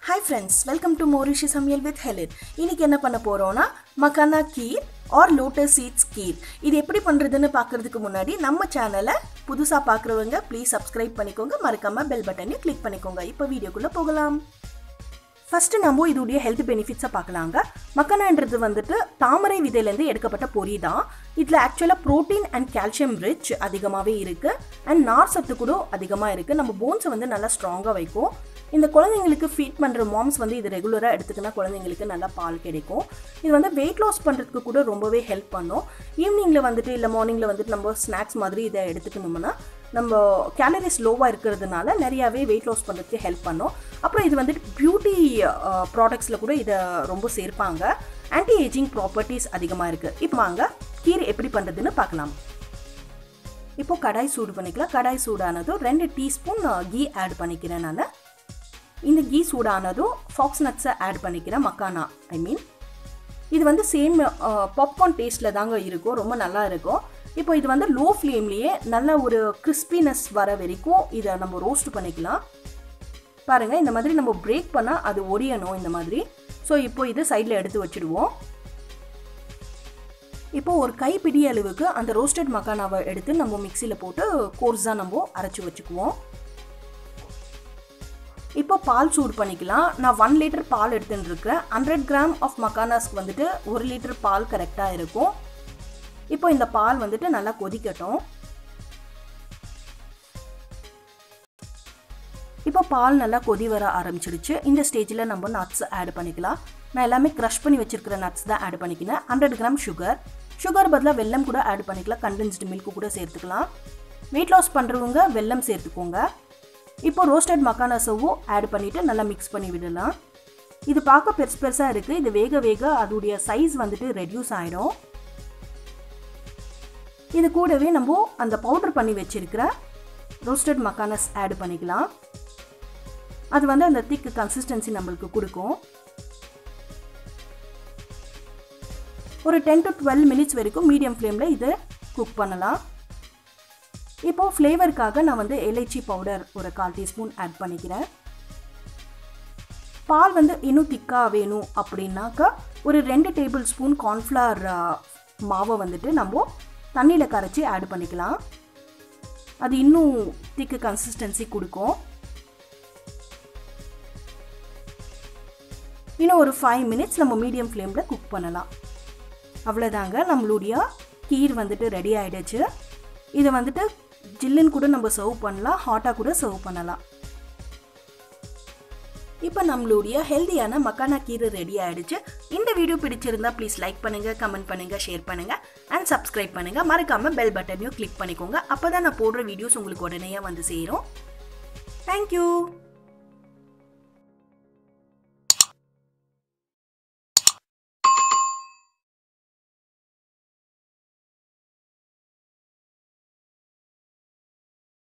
hi friends welcome to மோரிஷி சமையல் with ஹெலின் இன்னைக்கு என்ன பண்ண போகிறோன்னா makhana kheer or lotus seeds kheer இது எப்படி பண்ணுறதுன்னு பார்க்குறதுக்கு முன்னாடி நம்ம சேனலை புதுசாக பார்க்குறவங்க ப்ளீஸ் சப்ஸ்கிரைப் பண்ணிக்கோங்க மறக்காமல் பெல் பட்டனையும் கிளிக் பண்ணிக்கோங்க இப்போ வீடியோக்குள்ளே போகலாம் ஃபஸ்ட்டு நம்ம இதோடைய ஹெல்த் பெனிஃபிட்ஸை பார்க்கலாங்க மக்கனான்றது வந்துட்டு தாமரை விதையிலேருந்து எடுக்கப்பட்ட பொரி தான் இதில் ஆக்சுவலாக ப்ரோட்டீன் அண்ட் கால்சியம் ரிச் அதிகமாகவே இருக்குது அண்ட் நார் சத்து கூட அதிகமாக இருக்குது நம்ம போன்ஸை வந்து நல்லா ஸ்ட்ராங்காக வைக்கும் இந்த குழந்தைங்களுக்கு ஃபீட் பண்ணுற மாம்ஸ் வந்து இது ரெகுலராக எடுத்துக்கினா குழந்தைங்களுக்கு நல்லா பால் கிடைக்கும் இது வந்து வெயிட் லாஸ் பண்ணுறதுக்கு கூட ரொம்பவே ஹெல்ப் பண்ணும் ஈவினிங்கில் வந்துட்டு இல்லை மார்னிங்கில் வந்துட்டு நம்ம ஸ்நாக்ஸ் மாதிரி இதை எடுத்துக்கணும்னா நம்ம கேலரிஸ் லோவாக இருக்கிறதுனால நிறையாவே வெயிட் லாஸ் பண்ணுறதுக்கு ஹெல்ப் பண்ணும் அப்புறம் இது வந்துட்டு பியூட்டி ப்ராடக்ட்ஸில் கூட இதை ரொம்ப சேர்ப்பாங்க ஆன்டி ஏஜிங் ப்ராப்பர்ட்டிஸ் அதிகமாக இருக்குது இப்போ வாங்க கீரை எப்படி பண்ணுறதுன்னு பார்க்கலாம் இப்போ கடாய் சூடு பண்ணிக்கலாம் கடாய் சூடானதும் ரெண்டு டீஸ்பூன் கீ ஆட் பண்ணிக்கிறேன் நான் இந்த கீ சூடானதும் ஃபாக்ஸ் நட்ஸை ஆட் பண்ணிக்கிறேன் மக்கானா ஐ மீன் இது வந்து சேம் பாப்கார்ன் டேஸ்ட்டில் தாங்க இருக்கும் ரொம்ப நல்லா இருக்கும் இப்போ இது வந்து லோ ஃப்ளேம்லேயே நல்ல ஒரு கிறிஸ்பினஸ் வர வரைக்கும் இதை நம்ம ரோஸ்ட் பண்ணிக்கலாம் பாருங்கள் இந்த மாதிரி நம்ம பிரேக் பண்ணால் அது ஒரியணும் இந்த மாதிரி ஸோ இப்போ இது சைடில் எடுத்து வச்சுடுவோம் இப்போ ஒரு கைப்பிடி அளவுக்கு அந்த ரோஸ்டட் மக்கானாவை எடுத்து நம்ம மிக்சியில் போட்டு கோர்ஸாக நம்ம அரைச்சி வச்சுக்குவோம் இப்போ பால் சூடு பண்ணிக்கலாம் நான் ஒன் லிட்டர் பால் எடுத்துன்னு இருக்கிறேன் ஹண்ட்ரட் கிராம் ஆஃப் மக்கானாஸ்க்கு வந்துட்டு ஒரு லிட்டர் பால் கரெக்டாக இருக்கும் இப்போ இந்த பால் வந்துட்டு நல்லா கொதிக்கட்டும் இப்போ பால் நல்லா கொதி வர ஆரம்பிச்சிடுச்சு இந்த ஸ்டேஜில் நம்ம நட்ஸ் ஆட் பண்ணிக்கலாம் நான் எல்லாமே க்ரஷ் பண்ணி வச்சிருக்கிற நட்ஸ் தான் ஆட் பண்ணிக்கிறேன் ஹண்ட்ரட் கிராம் சுகர் சுகர் பதிலாக வெல்லம் கூட ஆட் பண்ணிக்கலாம் கண்டென்ஸ்டு மில்க் கூட சேர்த்துக்கலாம் வெயிட் லாஸ் பண்ணுறவங்க வெல்லம் சேர்த்துக்கோங்க இப்போ ரோஸ்டட் மக்கானாசவும் ஆட் பண்ணிவிட்டு நல்லா மிக்ஸ் பண்ணி விடலாம் இது பார்க்க பெருசு பெருசாக இருக்குது இது வேக வேக அதோடைய சைஸ் வந்துட்டு ரெடியூஸ் ஆகிடும் இது கூடவே நம்ம அந்த பவுடர் பண்ணி வச்சிருக்கிற ரோஸ்டட் மக்கானஸ் ஆட் பண்ணிக்கலாம் அது வந்து அந்த திக் கன்சிஸ்டன்சி நம்மளுக்கு கொடுக்கும் ஒரு டென் டு டுவெல் மினிட்ஸ் வரைக்கும் மீடியம் ஃப்ளேமில் இதை குக் பண்ணலாம் இப்போது ஃப்ளேவருக்காக நான் வந்து எலைச்சி பவுடர் ஒரு கால் டீஸ்பூன் ஆட் பண்ணிக்கிறேன் பால் வந்து இன்னும் திக்காக வேணும் அப்படின்னாக்கா ஒரு ரெண்டு டேபிள் ஸ்பூன் கார்ன்ஃப்ளவர் மாவை வந்துட்டு நம்ம தண்ணியில் கரைச்சி ஆட் பண்ணிக்கலாம் அது இன்னும் திக்கு கன்சிஸ்டன்சி கொடுக்கும் இன்னும் ஒரு ஃபைவ் மினிட்ஸ் நம்ம மீடியம் ஃப்ளேமில் குக் பண்ணலாம் அவ்வளோதாங்க நம்மளுடைய கீர் வந்துட்டு ரெடி ஆகிடுச்சு இதை வந்துட்டு ஜில்லுன்னு கூட நம்ம சர்வ் பண்ணலாம் ஹாட்டாக கூட சர்வ் பண்ணலாம் இப்போ நம்மளுடைய ஹெல்தியான மக்கானா கீரை ரெடி ஆகிடுச்சு இந்த வீடியோ பிடிச்சிருந்தா ப்ளீஸ் லைக் பண்ணுங்கள் கமெண்ட் பண்ணுங்கள் ஷேர் பண்ணுங்கள் அண்ட் சப்ஸ்கிரைப் பண்ணுங்கள் மறக்காமல் பெல் பட்டனையும் கிளிக் பண்ணிக்கோங்க அப்போ தான் நான் போடுற வீடியோஸ் உங்களுக்கு உடனே வந்து சேரும் தேங்க்யூ